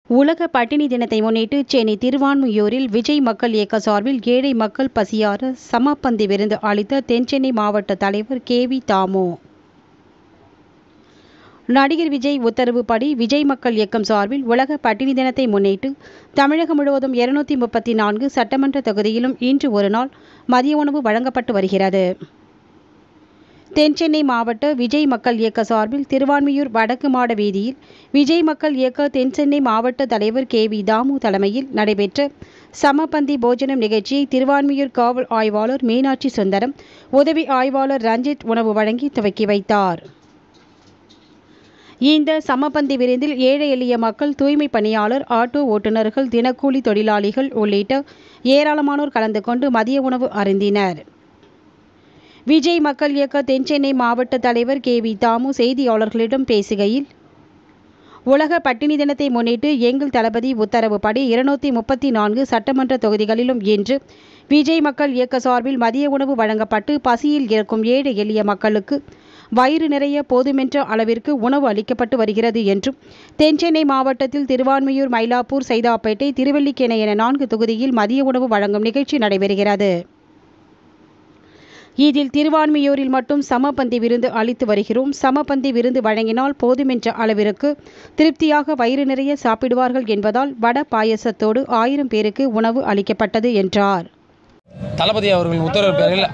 உலக பட்டினி தினத்தை முன்னிட்டு சென்னை திருவான்மியூரில் விஜய் மக்கள் இயக்க சார்பில் ஏழை மக்கள் பசியார சமப்பந்தி விருந்து அளித்த தென்சென்னை மாவட்ட தலைவர் கே வி தாமு நடிகர் விஜய் உத்தரவுப்படி விஜய் மக்கள் இயக்கம் சார்பில் உலக பட்டினி தினத்தை முன்னிட்டு தமிழகம் முழுவதும் இருநூத்தி முப்பத்தி நான்கு சட்டமன்ற தொகுதியிலும் இன்று ஒரு நாள் மதிய உணவு வழங்கப்பட்டு வருகிறது தென்சென்னை மாவட்ட விஜய் மக்கள் இயக்க சார்பில் திருவான்மியூர் வடக்கு மாட வீதியில் விஜய் மக்கள் இயக்க தென்சென்னை மாவட்ட தலைவர் கே வி தாமு தலைமையில் நடைபெற்ற சமபந்தி போஜனம் நிகழ்ச்சியை திருவான்மியூர் காவல் ஆய்வாளர் மீனாட்சி சுந்தரம் உதவி ஆய்வாளர் ரஞ்சித் உணவு வழங்கி துவக்கி வைத்தார் இந்த சமபந்தி விருந்தில் ஏழை எளிய மக்கள் தூய்மை பணியாளர் ஆட்டோ ஓட்டுநர்கள் தினக்கூலி தொழிலாளிகள் உள்ளிட்ட ஏராளமானோர் கலந்து கொண்டு மதிய உணவு அருந்தினர் விஜய் மக்கள் இயக்க தென்சென்னை மாவட்ட தலைவர் கே வி தாமு செய்தியாளர்களிடம் பேசுகையில் உலக பட்டினி தினத்தை முன்னிட்டு எங்கள் தளபதி உத்தரவுப்படி இருநூத்தி முப்பத்தி நான்கு சட்டமன்ற தொகுதிகளிலும் இன்று விஜய் மக்கள் இயக்க சார்பில் மதிய உணவு வழங்கப்பட்டு பசியில் இருக்கும் ஏழை எளிய மக்களுக்கு வயிறு நிறைய போதுமென்ற அளவிற்கு உணவு அளிக்கப்பட்டு வருகிறது என்றும் தென்சென்னை மாவட்டத்தில் திருவான்மியூர் மயிலாப்பூர் சைதாப்பேட்டை திருவல்லிக்கேணை என நான்கு தொகுதியில் மதிய உணவு வழங்கும் நிகழ்ச்சி நடைபெறுகிறது இதில் திருவான்மியூரில் மட்டும் சமபந்தி விருந்து அளித்து வருகிறோம் சமபந்தி விருந்து வழங்கினால் போதுமென்ற அளவிற்கு திருப்தியாக வயிறு நிறைய சாப்பிடுவார்கள் என்பதால் வட பாயசத்தோடு ஆயிரம் பேருக்கு உணவு அளிக்கப்பட்டது என்றார் தளபதி அவர்களின் உத்தரவு பேரில்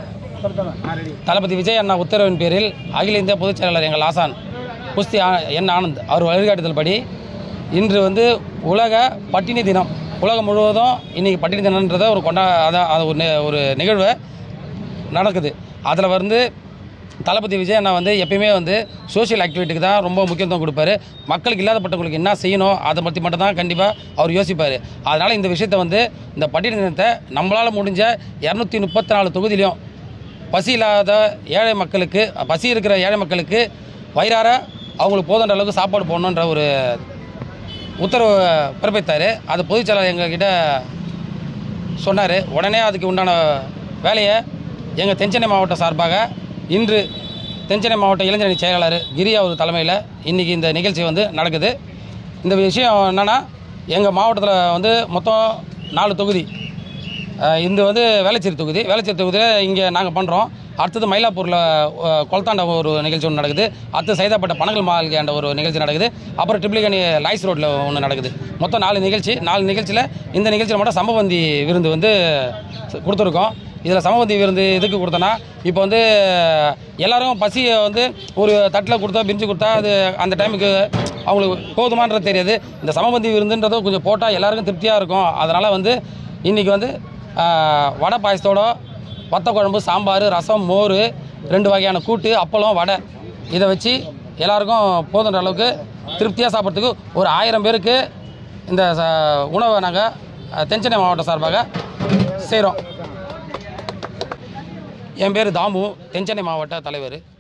தளபதி விஜய் அண்ணா உத்தரவின் பேரில் அகில இந்திய பொதுச் செயலாளர் எங்கள் ஆசான் குஸ்தி ஆ- என் ஆனந்த் அவர் வழிகாட்டுதல் படி இன்று வந்து உலக பட்டினி தினம் உலகம் முழுவதும் இன்னைக்கு பட்டினி தினன்றதை ஒரு கொண்டா அதான் அது ஒரு நி- ஒரு நிகழ்வு நடக்குது அதில் வந்து தளபதி விஜய் அண்ணா வந்து எப்பயுமே வந்து சோஷியல் ஆக்டிவிட்டிக்கு தான் ரொம்ப முக்கியத்துவம் கொடுப்பாரு மக்களுக்கு இல்லாதப்பட்டவங்களுக்கு என்ன செய்யணும் அதை பற்றி மட்டும் தான் கண்டிப்பாக அவர் யோசிப்பார் அதனால் இந்த விஷயத்தை வந்து இந்த பட்டியல் தினத்தை நம்மளால் முடிஞ்ச இரநூத்தி முப்பத்தி நாலு தொகுதியிலையும் பசி இல்லாத ஏழை மக்களுக்கு பசி இருக்கிற ஏழை மக்களுக்கு வயிறார அவங்களுக்கு போதுன்ற அளவுக்கு சாப்பாடு போடணுன்ற ஒரு உத்தரவு பிறப்பித்தார் அது பொதுச் செயலாளர் எங்ககிட்ட சொன்னார் உடனே அதுக்கு உண்டான வேலையை எங்கள் தென்சென்னை மாவட்டம் சார்பாக இன்று தென்சென்னை மாவட்ட இளைஞரணி செயலாளர் கிரி அவர் தலைமையில் இன்றைக்கி இந்த நிகழ்ச்சி வந்து நடக்குது இந்த விஷயம் என்னென்னா எங்கள் மாவட்டத்தில் வந்து மொத்தம் நாலு தொகுதி அஹ் இது வந்து வேளச்சேரி தொகுதி வேளச்சேரி தொகுதியில் இங்கே நாங்கள் பண்ணுறோம் அடுத்தது மயிலாப்பூரில் அஹ், கொளத்தாண்ட ஒரு நிகழ்ச்சி ஒன்று நடக்குது அடுத்து சைதாப்பேட்டை பனகல் மாளிகையாண்ட ஒரு நிகழ்ச்சி நடக்குது அப்புறம் ட்ரிப்ளிகனி லைஸ் ரோட்டில் ஒன்று நடக்குது மொத்தம் நாலு நிகழ்ச்சி நாலு நிகழ்ச்சியில் இந்த நிகழ்ச்சியில் மட்டும் சமபந்தி விருந்து வந்து கொடுத்துருக்கோம் இதில் சமபந்தி விருந்து எதுக்கு கொடுத்தோன்னா இப்போ வந்து எல்லாரும் பசியை வந்து ஒரு தட்டில் கொடுத்தா பிரிஞ்சு கொடுத்தா அது அந்த டைமுக்கு அவங்களுக்கு போதுமான்றது தெரியாது இந்த சமபந்தி விருந்துன்றதும் கொஞ்சம் போட்டால் எல்லாருக்கும் திருப்தியாக இருக்கும் அதனால் வந்து இன்றைக்கி வந்து ஆஹ், வடை பாயசத்தோட வத்த குழம்பு சாம்பார் ரசம் மோர் ரெண்டு வகையான கூட்டு அப்பளம் வடை இதை வச்சு எல்லாருக்கும் போதுன்ற அளவுக்கு திருப்தியாக சாப்பிட்றதுக்கு ஒரு ஆயிரம் பேருக்கு இந்த ச- உணவை நாங்கள் தென்சென்னை மாவட்டம் சார்பாக செய்கிறோம் என் பேர் தாமு தென்சென்னை மாவட்ட தலைவர்